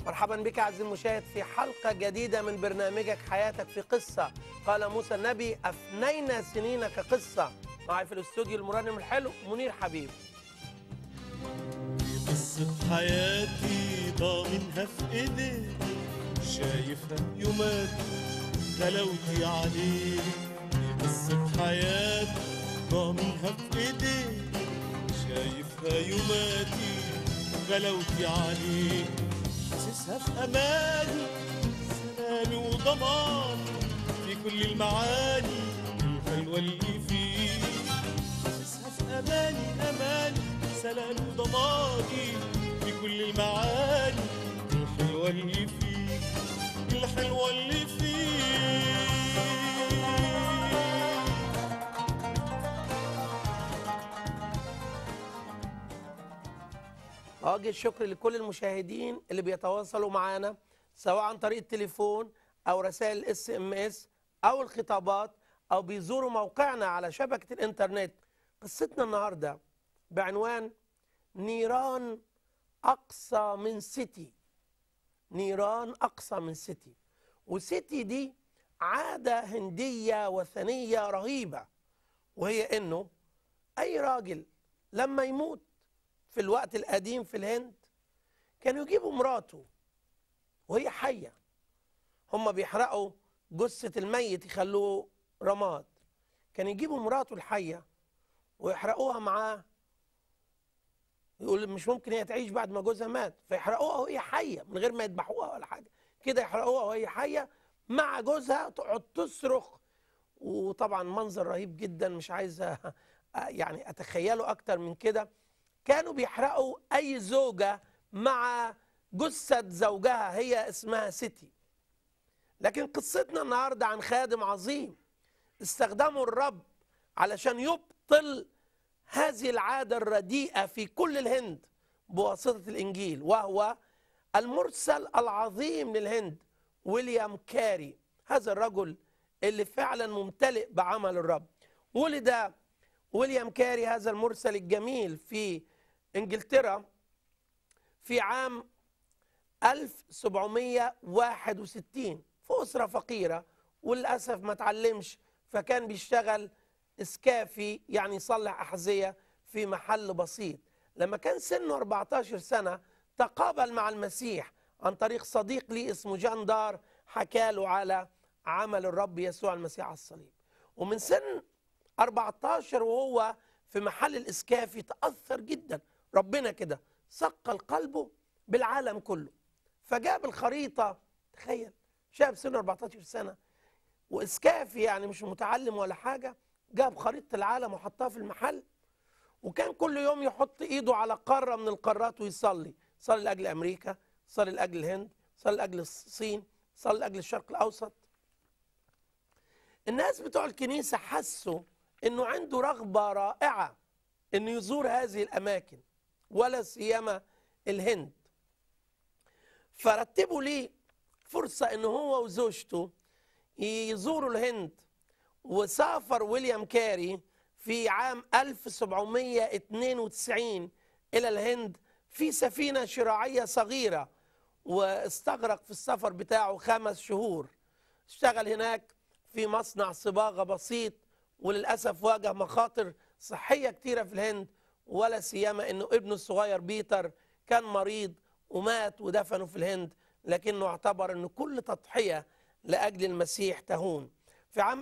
مرحبا بك عزيزي المشاهد في حلقة جديدة من برنامجك حياتك في قصة قال موسى النبي أفنينا سنين كقصة معي في الاستوديو المرنم الحلو منير حبيب قصة حياتي ضامنها في ايديك شايفها يوماتي غلاوتي عليك دي قصة حياتي ضامنها في ايديك شايفها يوماتي غلاوتي عليك حاسسها في اماني سلامي وضماني في كل المعاني الحلوة اللي فيك حاسسها في اماني اماني سلامي وضماني في كل المعاني الحلوة اللي فيك الحلوة اللي فيك أوجه الشكر لكل المشاهدين اللي بيتواصلوا معنا سواء عن طريق التليفون أو رسائل الاس ام اس أو الخطابات أو بيزوروا موقعنا على شبكة الإنترنت قصتنا النهاردة بعنوان نيران أقصى من سيتي نيران أقصى من سيتي وسيتي دي عادة هندية وثنية رهيبة وهي إنه أي راجل لما يموت في الوقت القديم في الهند كانوا يجيبوا مراته وهي حية هم بيحرقوا جثة الميت يخلوه رماد كان يجيبوا مراته الحية ويحرقوها معاه يقول مش ممكن هي تعيش بعد ما جوزها مات فيحرقوها وهي حية من غير ما يذبحوها ولا حاجة كده يحرقوها وهي حية مع جوزها تقعد تصرخ وطبعا منظر رهيب جدا مش عايزة يعني أتخيله أكتر من كده كانوا بيحرقوا أي زوجة مع جثة زوجها هي اسمها سيتي لكن قصتنا النهاردة عن خادم عظيم استخدموا الرب علشان يبطل هذه العادة الرديئة في كل الهند بواسطة الإنجيل وهو المرسل العظيم للهند ويليام كاري هذا الرجل اللي فعلا ممتلئ بعمل الرب ولد ويليام كاري هذا المرسل الجميل في انجلترا في عام 1761 في أسرة فقيرة وللأسف ما تعلمش فكان بيشتغل اسكافي يعني يصلح أحذية في محل بسيط لما كان سنه 14 سنة تقابل مع المسيح عن طريق صديق لي اسمه جان دار حكى له على عمل الرب يسوع المسيح على الصليب ومن سن 14 وهو في محل الاسكافي تاثر جدا ربنا كده ثقل قلبه بالعالم كله فجاب الخريطه تخيل شاب سنه 14 سنه واسكافي يعني مش متعلم ولا حاجه جاب خريطه العالم وحطها في المحل وكان كل يوم يحط ايده على قاره من القارات ويصلي صلي لاجل امريكا صلي لاجل الهند صلي لاجل الصين صلي لاجل الشرق الاوسط الناس بتوع الكنيسه حسوا انه عنده رغبه رائعه انه يزور هذه الاماكن ولا سيما الهند فرتبوا ليه فرصه ان هو وزوجته يزوروا الهند وسافر ويليام كاري في عام 1792 الى الهند في سفينه شراعيه صغيره واستغرق في السفر بتاعه خمس شهور اشتغل هناك في مصنع صباغه بسيط وللاسف واجه مخاطر صحيه كتيره في الهند ولا سيما انه ابنه الصغير بيتر كان مريض ومات ودفنه في الهند لكنه اعتبر ان كل تضحيه لاجل المسيح تهون في عام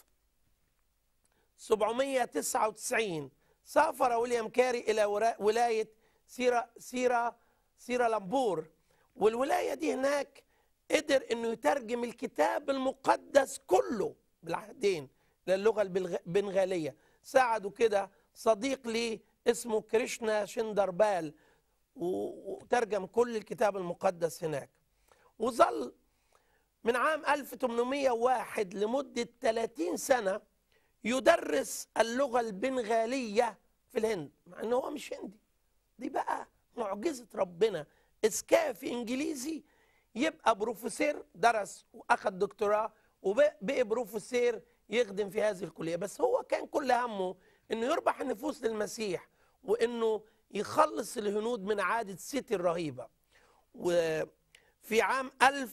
1799 سافر ويليام كاري الى ولايه سيرا سيرا سيرا لامبور والولايه دي هناك قدر انه يترجم الكتاب المقدس كله بالعهدين للغه البنغاليه ساعده كده صديق لي اسمه كريشنا شندربال وترجم كل الكتاب المقدس هناك وظل من عام 1801 لمدة 30 سنة يدرس اللغة البنغالية في الهند مع انه هو مش هندي دي بقى معجزة ربنا اسكافي انجليزي يبقى بروفيسور درس واخد دكتوراه وبقي بروفيسور يخدم في هذه الكليه بس هو كان كل همه انه يربح النفوس للمسيح وانه يخلص الهنود من عاده سيتي الرهيبه وفي في عام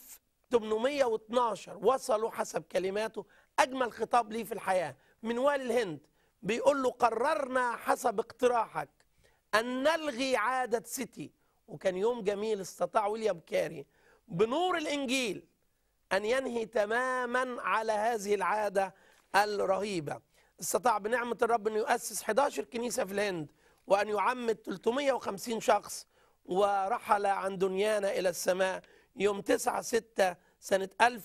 1812 وصلوا حسب كلماته أجمل خطاب ليه في الحياة من والي الهند بيقول له قررنا حسب اقتراحك أن نلغي عادة سيتي وكان يوم جميل استطاع ويليام كاري بنور الإنجيل أن ينهي تماما على هذه العادة الرهيبة استطاع بنعمة الرب أن يؤسس 11 كنيسة في الهند وأن يعمد 350 شخص ورحل عن دنيانا إلى السماء يوم 9 6 سنة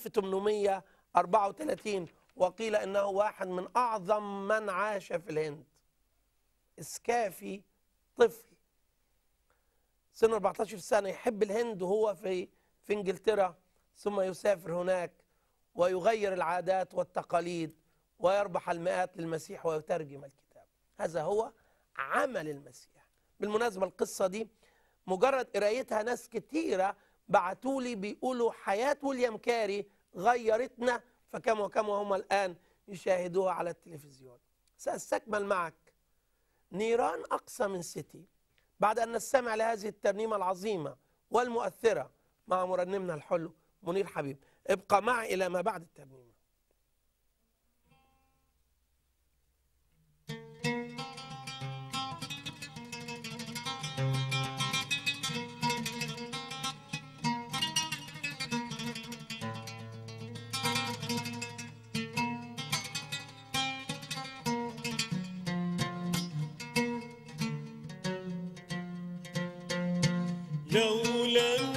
1834 وقيل إنه واحد من أعظم من عاش في الهند إسكافي طفل سن 14 سنة يحب الهند وهو في في إنجلترا ثم يسافر هناك ويغير العادات والتقاليد ويربح المئات للمسيح ويترجم الكتاب هذا هو عمل المسيح بالمناسبة القصة دي مجرد قرايتها ناس كتيرة بعتوا لي بيقولوا حياة ويليام كاري غيرتنا فكم وكم وهم الآن يشاهدوها على التلفزيون سأستكمل معك نيران أقصى من سيتي بعد أن نستمع لهذه الترنيمة العظيمة والمؤثرة مع مرنمنا الحلو منير حبيب ابقى معي إلى ما بعد الترنيمة لو لم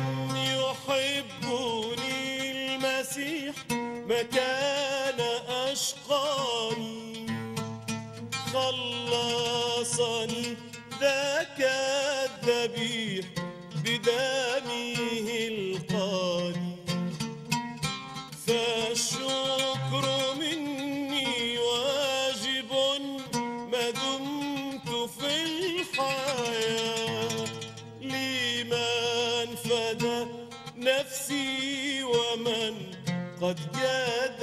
يحبني المسيح ما كان أشقاني خلصني ذاك الذبيح بدمه القاني فالشكر مني واجب ما دمت في الحياة لمن فدى نفسي ومن قد جاد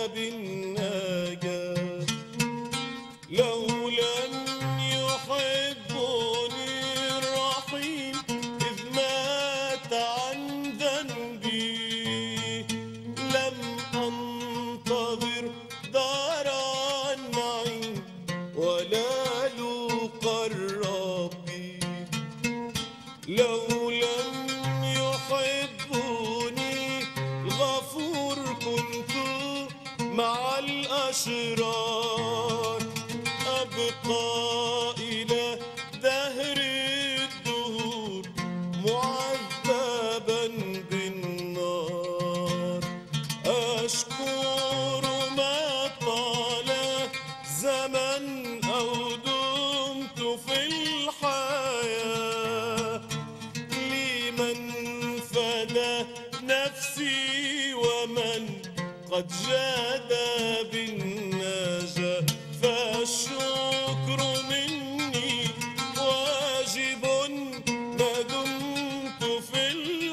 بالنجاة لو لم يحبني الرحيم إذ مات عن ذنبي لم أنتظر دار النعيم ولا لقى الرب لو لم يحبني الغفور كنت مع الأشرار أبقى إلى دهر الدهور معذبا بالنار أشكر ما طال زمن أو دمت في الحياة لمن فدى نفسي ومن قد جاد بالنجاة فالشكر مني واجب ما دمت في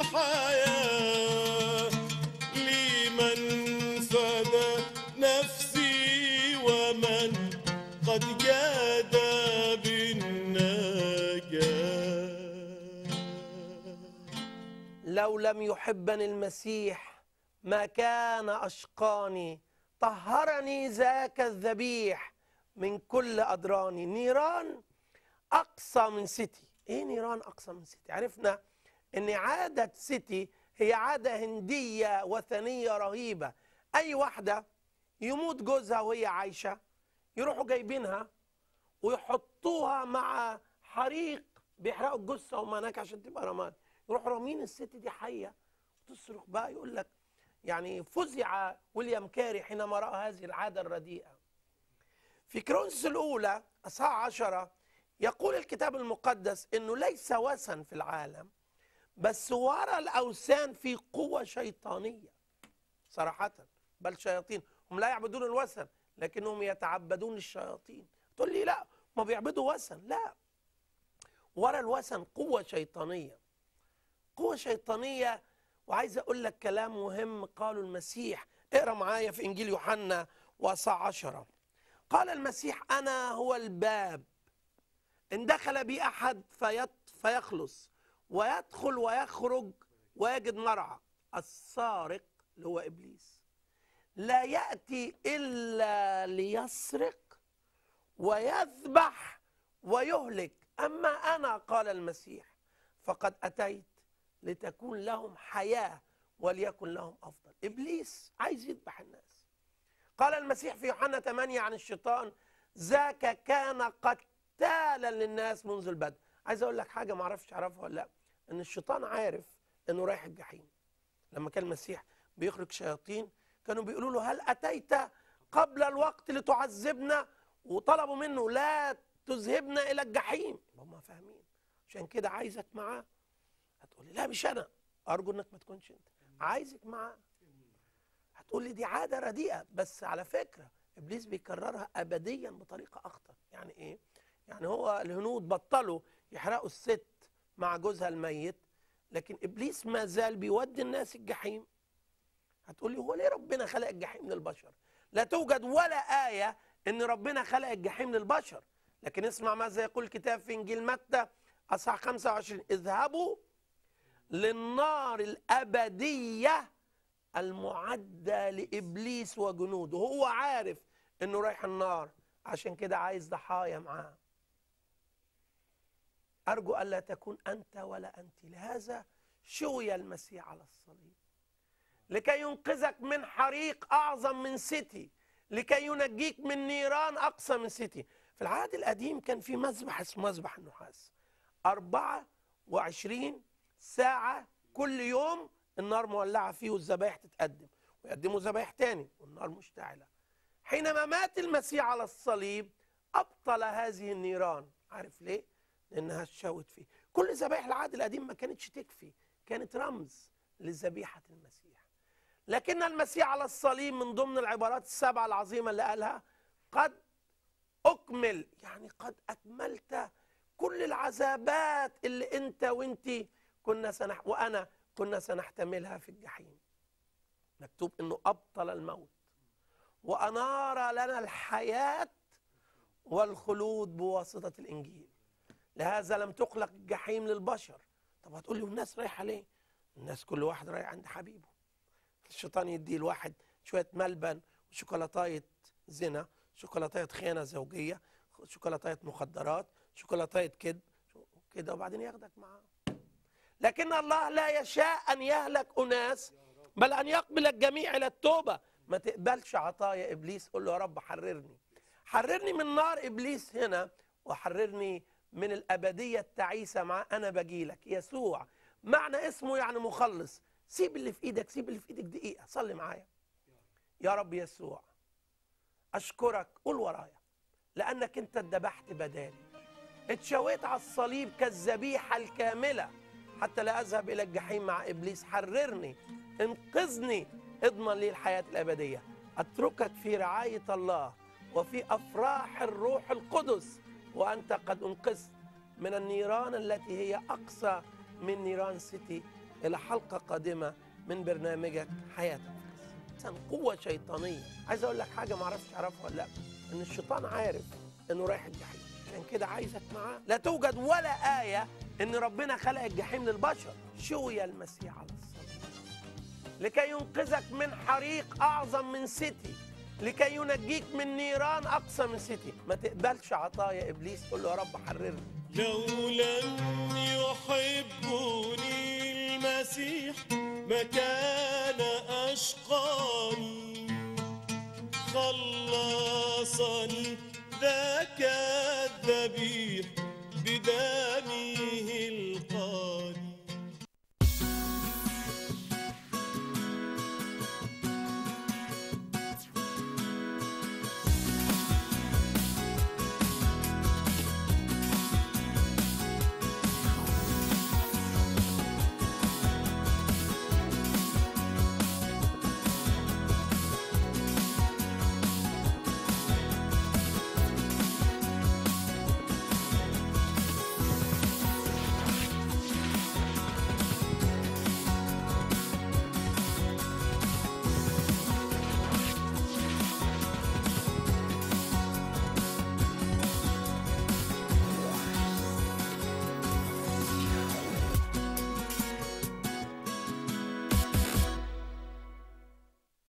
الحياة لمن فدى نفسي ومن قد جاد بالنجاة لو لم يحبني المسيح ما كان أشقاني طهرني ذاك الذبيح من كل أدراني نيران أقصى من سيتي إيه نيران أقصى من سيتي عرفنا أن عادة سيتي هي عادة هندية وثنية رهيبة أي واحدة يموت جوزها وهي عايشة يروحوا جايبينها ويحطوها مع حريق بيحرقوا الجثه وما هناك عشان تبقى رماد يروحوا رامين الست دي حيه وتصرخ بقى يقول لك يعني فزع ويليام كاري حينما راى هذه العاده الرديئه في كرونس الاولى اصحاح عشرة يقول الكتاب المقدس انه ليس وثن في العالم بس وراء الاوثان في قوه شيطانيه صراحه بل شياطين هم لا يعبدون الوثن لكنهم يتعبدون الشياطين تقول لي لا ما بيعبدوا وثن لا ورا الوثن قوة شيطانية قوة شيطانية وعايز أقول لك كلام مهم قاله المسيح اقرأ معايا في إنجيل يوحنا وصاع عشرة قال المسيح أنا هو الباب إن دخل بي أحد فيط فيخلص ويدخل ويخرج ويجد مرعى السارق اللي هو ابليس لا ياتي الا ليسرق ويذبح ويهلك اما انا قال المسيح فقد اتيت لتكون لهم حياه وليكن لهم افضل ابليس عايز يذبح الناس قال المسيح في يوحنا 8 عن الشيطان ذاك كان قتالا للناس منذ البدء عايز اقول لك حاجه ما اعرفش اعرفها ولا لا ان الشيطان عارف انه رايح الجحيم لما كان المسيح بيخرج شياطين كانوا بيقولوا له هل اتيت قبل الوقت لتعذبنا وطلبوا منه لا تذهبنا الى الجحيم هم فاهمين عشان كده عايزك معاه هتقولي لا مش انا ارجو انك ما تكونش انت عايزك معاه هتقول لي دي عاده رديئه بس على فكره ابليس بيكررها ابديا بطريقه اخطر يعني ايه يعني هو الهنود بطلوا يحرقوا الست مع جوزها الميت لكن ابليس ما زال بيودي الناس الجحيم هتقول لي هو ليه ربنا خلق الجحيم للبشر لا توجد ولا ايه ان ربنا خلق الجحيم للبشر لكن اسمع ماذا يقول الكتاب في انجيل متى اصحاح 25 اذهبوا للنار الابديه المعدة لإبليس وجنوده هو عارف إنه رايح النار عشان كده عايز ضحايا معاه أرجو ألا تكون أنت ولا أنت لهذا شوي المسيح على الصليب لكي ينقذك من حريق أعظم من ستي لكي ينجيك من نيران أقصى من ستي في العهد القديم كان في مذبح اسمه مذبح النحاس أربعة وعشرين ساعة كل يوم النار مولعة فيه والذبائح تتقدم ويقدموا ذبائح تاني والنار مشتعلة حينما مات المسيح على الصليب أبطل هذه النيران عارف ليه؟ لأنها اتشوت فيه كل ذبائح العهد القديم ما كانتش تكفي كانت رمز لذبيحة المسيح لكن المسيح على الصليب من ضمن العبارات السبعة العظيمة اللي قالها قد أكمل يعني قد أكملت كل العذابات اللي أنت وأنت كنا سنح وأنا كنا سنحتملها في الجحيم مكتوب انه ابطل الموت وانار لنا الحياه والخلود بواسطه الانجيل لهذا لم تخلق الجحيم للبشر طب هتقول لي والناس رايحه ليه الناس كل واحد رايح عند حبيبه الشيطان يدي الواحد شويه ملبن وشوكولاتايه زنا شوكولاتايه خيانه زوجيه شوكولاتايه مخدرات شوكولاتايه كذب كده وبعدين ياخدك معاه لكن الله لا يشاء أن يهلك أناس بل أن يقبل الجميع إلى التوبة ما تقبلش عطايا إبليس قول له يا رب حررني حررني من نار إبليس هنا وحررني من الأبدية التعيسة مع أنا بجيلك يسوع معنى اسمه يعني مخلص سيب اللي في إيدك سيب اللي في إيدك دقيقة صلي معايا يا رب يسوع أشكرك قول ورايا لأنك أنت اتذبحت بدالي اتشويت على الصليب كالذبيحة الكاملة حتى لا أذهب إلى الجحيم مع إبليس حررني انقذني اضمن لي الحياة الأبدية أتركك في رعاية الله وفي أفراح الروح القدس وأنت قد أنقذت من النيران التي هي أقصى من نيران سيتي إلى حلقة قادمة من برنامجك حياتك إنسان قوة شيطانية عايز أقول لك حاجة ما أعرفش أعرفها ولا لا إن الشيطان عارف إنه رايح الجحيم عشان كده عايزك معاه لا توجد ولا آية إن ربنا خلق الجحيم للبشر شوي المسيح على الصليب لكي ينقذك من حريق أعظم من ستي لكي ينجيك من نيران أقصى من ستي ما تقبلش عطايا إبليس قول له يا رب حررني لو لم يحبني المسيح ما كان أشقاني خلصني ذاك